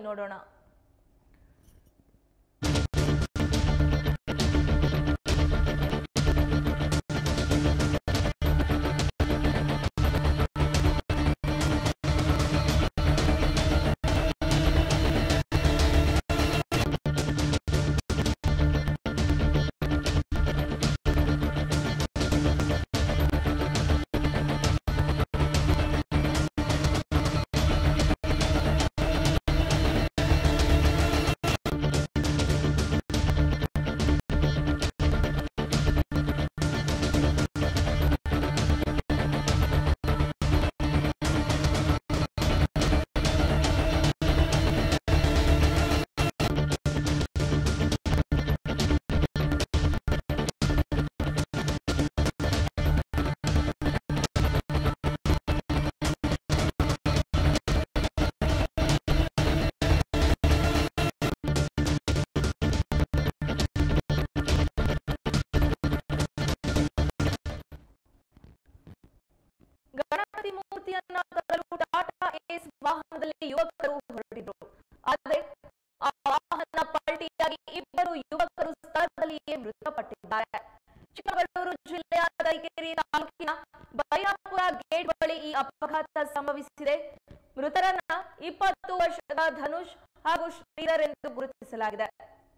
ನೋಡೋಣ ಗಣಪತಿ ಮೂರ್ತಿಯನ್ನ ತರಲು ಟಾಟಾ ಏಸ್ ವಾಹನದಲ್ಲಿ ಯುವಕರು ಹೊರಟಿದ್ರು ಆದರೆ ಆ ವಾಹನ ಪಲ್ಟಿಯಾಗಿ ಇಬ್ಬರು ಯುವಕರು ಸ್ಥಳದಲ್ಲಿಯೇ ಮೃತಪಟ್ಟಿದ್ದಾರೆ ಚಿಕ್ಕಮಗಳೂರು ಜಿಲ್ಲೆಯ ತರೀಕೆರೆ ತಾಲೂಕಿನ ಬೈರಾಪುರ ಗೇಟ್ ಬಳಿ ಈ ಅಪಘಾತ ಸಂಭವಿಸಿದೆ ಮೃತರನ್ನ ಇಪ್ಪತ್ತು ವರ್ಷದ ಧನುಷ್ ಹಾಗೂ ಶ್ರೀಧರ್ ಎಂದು ಗುರುತಿಸಲಾಗಿದೆ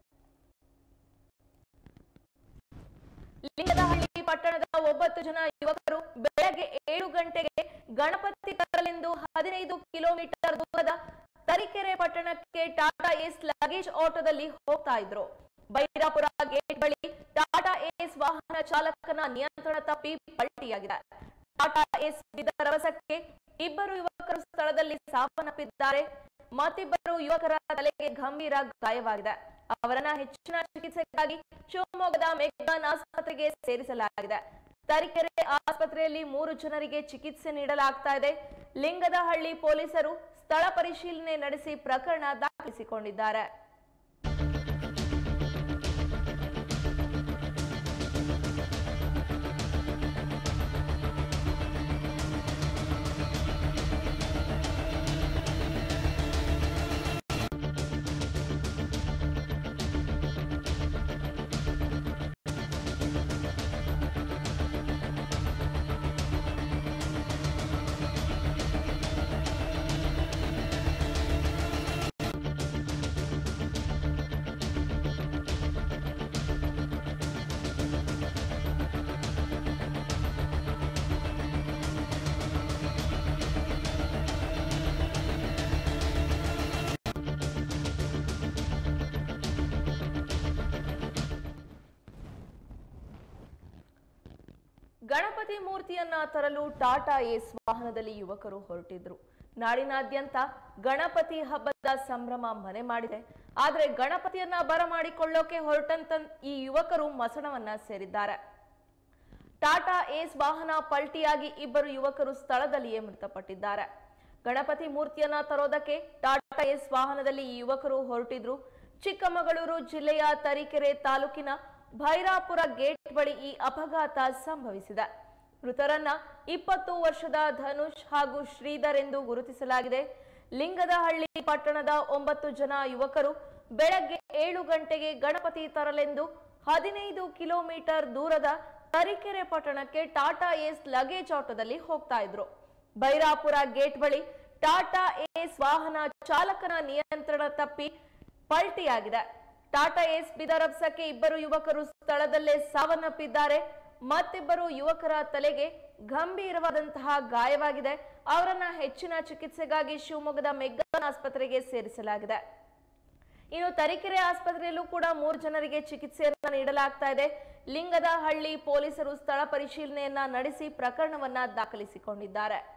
ಲಿಂಗದಹಳ್ಳಿ ಪಟ್ಟಣದ ಒಂಬತ್ತು ಜನ ಯುವಕರು ಬೆಳಗ್ಗೆ ಏಳು ಗಂಟೆಗೆ ಗಣಪತಿ ತರಲೆಂದು ಹದಿನೈದು ಕಿಲೋಮೀಟರ್ ದೂರದ ತರೀಕೆರೆ ಪಟ್ಟಣಕ್ಕೆ ಟಾಟಾ ಏಸ್ ಲಗೇಜ್ ಆಟೋದಲ್ಲಿ ಹೋಗ್ತಾ ಇದ್ರು ಬೈರಾಪುರ ಗೇಟ್ ಬಳಿ ಟಾಟಾ ಏಸ್ ವಾಹನ ಚಾಲಕನ ನಿಯಂತ್ರಣ ತಪ್ಪಿ ಪಲ್ಟಿಯಾಗಿದೆ ಟಾಟಾ ಏಸ್ ಬಿದ್ದ ರಭಸಕ್ಕೆ ಇಬ್ಬರು ಯುವಕರು ಸ್ಥಳದಲ್ಲಿ ಸಾವನ್ನಪ್ಪಿದ್ದಾರೆ ಮತ್ತಿಬ್ಬರು ಯುವಕರ ತಲೆಗೆ ಗಂಭೀರ ಗಾಯವಾಗಿದೆ ಅವರನ್ನ ಹೆಚ್ಚಿನ ಚಿಕಿತ್ಸೆಗಾಗಿ ಶಿವಮೊಗ್ಗದ ಮೆಗ್ಗಾನ್ ಆಸ್ಪತ್ರೆಗೆ ಸೇರಿಸಲಾಗಿದೆ ತರೀಕೆರೆ ಆಸ್ಪತ್ರೆಯಲ್ಲಿ ಮೂರು ಜನರಿಗೆ ಚಿಕಿತ್ಸೆ ನೀಡಲಾಗ್ತಾ ಇದೆ ಲಿಂಗದಹಳ್ಳಿ ಪೊಲೀಸರು ಸ್ಥಳ ಪರಿಶೀಲನೆ ನಡೆಸಿ ಪ್ರಕರಣ ದಾಖಲಿಸಿಕೊಂಡಿದ್ದಾರೆ ಗಣಪತಿ ಮೂರ್ತಿಯನ್ನ ತರಲು ಟಾಟಾ ಏಸ್ ವಾಹನದಲ್ಲಿ ಯುವಕರು ಹೊರಟಿದ್ರು ನಾಡಿನಾದ್ಯಂತ ಗಣಪತಿ ಹಬ್ಬದ ಸಂಭ್ರಮ ಮನೆ ಮಾಡಿದೆ ಆದ್ರೆ ಗಣಪತಿಯನ್ನ ಬರಮಾಡಿಕೊಳ್ಳೋಕೆ ಹೊರಟಂತ ಈ ಯುವಕರು ಮಸಣವನ್ನ ಸೇರಿದ್ದಾರೆ ಟಾಟಾ ಏಸ್ ವಾಹನ ಪಲ್ಟಿಯಾಗಿ ಇಬ್ಬರು ಯುವಕರು ಸ್ಥಳದಲ್ಲಿಯೇ ಮೃತಪಟ್ಟಿದ್ದಾರೆ ಗಣಪತಿ ಮೂರ್ತಿಯನ್ನ ತರೋದಕ್ಕೆ ಟಾಟಾ ಏಸ್ ವಾಹನದಲ್ಲಿ ಈ ಯುವಕರು ಹೊರಟಿದ್ರು ಚಿಕ್ಕಮಗಳೂರು ಜಿಲ್ಲೆಯ ತರೀಕೆರೆ ತಾಲೂಕಿನ ಭೈರಾಪುರ ಗೇಟ್ ಬಳಿ ಈ ಅಪಘಾತ ಸಂಭವಿಸಿದೆ ಮೃತರನ್ನ ಇಪ್ಪತ್ತು ವರ್ಷದ ಧನುಷ್ ಹಾಗೂ ಶ್ರೀಧರ್ ಎಂದು ಗುರುತಿಸಲಾಗಿದೆ ಲಿಂಗದಹಳ್ಳಿ ಪಟ್ಟಣದ ಒಂಬತ್ತು ಜನ ಯುವಕರು ಬೆಳಗ್ಗೆ ಏಳು ಗಂಟೆಗೆ ಗಣಪತಿ ತರಲೆಂದು ಹದಿನೈದು ಕಿಲೋಮೀಟರ್ ದೂರದ ತರೀಕೆರೆ ಪಟ್ಟಣಕ್ಕೆ ಟಾಟಾ ಏಸ್ ಲಗೇಜ್ ಆಟೋದಲ್ಲಿ ಹೋಗ್ತಾ ಇದ್ರು ಬೈರಾಪುರ ಗೇಟ್ ಬಳಿ ಟಾಟಾ ಏಸ್ ವಾಹನ ಚಾಲಕನ ನಿಯಂತ್ರಣ ತಪ್ಪಿ ಪಲ್ಟಿಯಾಗಿದೆ ಟಾಟಾ ಏಸ್ ಬಿದರಬ್ಸಕ್ಕೆ ಇಬ್ಬರು ಯುವಕರು ಸ್ಥಳದಲ್ಲೇ ಸಾವನ್ನಪ್ಪಿದ್ದಾರೆ ಮತ್ತಿಬ್ಬರು ಯುವಕರ ತಲೆಗೆ ಗಂಭೀರವಾದಂತಹ ಗಾಯವಾಗಿದೆ ಅವರನ್ನ ಹೆಚ್ಚಿನ ಚಿಕಿತ್ಸೆಗಾಗಿ ಶಿವಮೊಗ್ಗದ ಮೆಗ್ಗಾನ್ ಆಸ್ಪತ್ರೆಗೆ ಸೇರಿಸಲಾಗಿದೆ ಇನ್ನು ತರೀಕೆರೆ ಆಸ್ಪತ್ರೆಯಲ್ಲೂ ಕೂಡ ಮೂರು ಜನರಿಗೆ ಚಿಕಿತ್ಸೆಯನ್ನ ನೀಡಲಾಗ್ತಾ ಇದೆ ಲಿಂಗದ ಹಳ್ಳಿ ಪೊಲೀಸರು ಸ್ಥಳ ಪರಿಶೀಲನೆಯನ್ನ ನಡೆಸಿ ಪ್ರಕರಣವನ್ನ ದಾಖಲಿಸಿಕೊಂಡಿದ್ದಾರೆ